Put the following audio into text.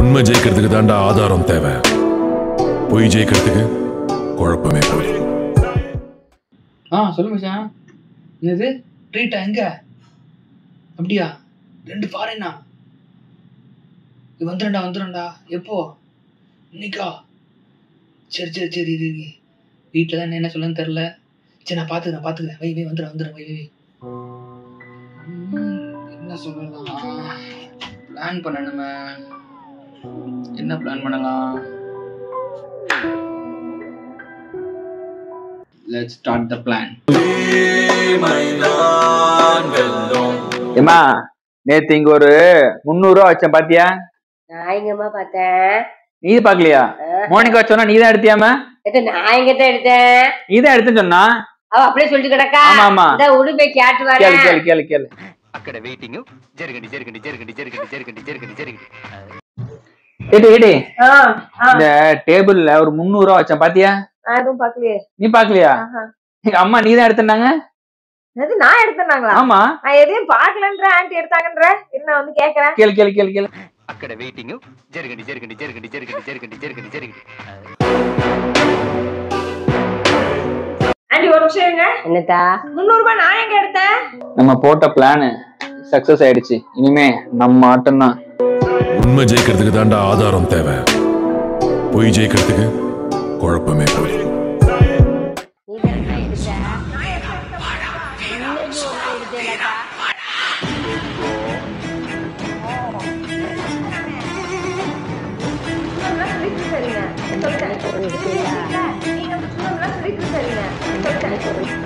உண்மை ஜெயிக்கிறதுக்கு தாண்டா ஆதாரம் தேவை பொய் ஜெயிக்கிறதுக்கு குழப்பமே போதும் ஆ சொல்லு மச்சான் என்னது ட்ரீட்டா எங்க அப்படியா ரெண்டு ஃபாரினா இது வந்துடும்டா வந்துடும்டா எப்போ இன்னைக்கா சரி சரி சரி இரு இரு வீட்டில் தான் என்ன சொல்லன்னு தெரில சரி நான் பார்த்துக்கிறேன் பார்த்துக்கிறேன் வை வை வந்துடுறேன் வந்துடுறேன் வை வை வை. ம், என்ன சொல்லலாம் பிளான் பண்ணணுமே என்ன பிளான் பண்ணலாம் லெட்ஸ் ஸ்டார்ட் த பிளான் ஏமா நேத்து இங்க ஒரு முந்நூறு ரூபா வச்சேன் பாத்தியா நான் எங்கம்மா பார்த்தேன் நீ பாக்கலையா மோனிகா சொன்னா நீ தான் எடுத்தியாம எது நான் எங்கிட்ட எடுத்தேன் நீ தான் எடுத்துன்னு சொன்னா அவ அப்படியே சொல்லிட்டு கிடக்கா ஆமா ஆமா இந்த உடுப்பை கேட்டு கேளு வரேன் கேளு கேளு கேளு అక్కడ వెయిటింగ్ జరగండి జరగండి జరగండి జరగండి జరగండి జరగండి జరగండి ஏடி ஏடி ஆ, ஆ, இந்த டேபிள்ல ஒரு முந்நூறு ரூபா வச்சேன் பாத்தியா நான் எதுவும் பாக்கலையே நீ பாக்கலையா ஆஹா. எங்க அம்மா நீ தான் எடுத்துனாங்க அது நான் எடுத்தேனாங்களா ஆமா நான் எதையும் பாக்கலன்ற ஆன்ட்டி எடுத்தாங்கன்ற இரு நான் வந்து கேக்குறேன் கேளு கேளு கேளு கேளு అక్కడ వెయిటింగ్ జరగండి జరగండి జరగండి జరగండి జరగండి జరగండి జరగండి ஆன்ட்டி ஒரு நிமிஷம் இருங்க என்னத்தா முந்நூறு ரூபாய் நான் எங்க எடுத்தேன் நம்ம போட்ட பிளான் சக்சஸ் ஆயிடுச்சு இனிமே நம்ம ஆட்டம் தான் உண்மை ஜெயிக்கிறதுக்கு தாண்டா ஆதாரம் தேவை பொய் ஜெயிக்கிறதுக்கு குழப்பமே போதும் சரிங்க சொல்லிட்டேன் நீங்க சொல்லிட்டு சரிங்க சொல்லிட்டேன்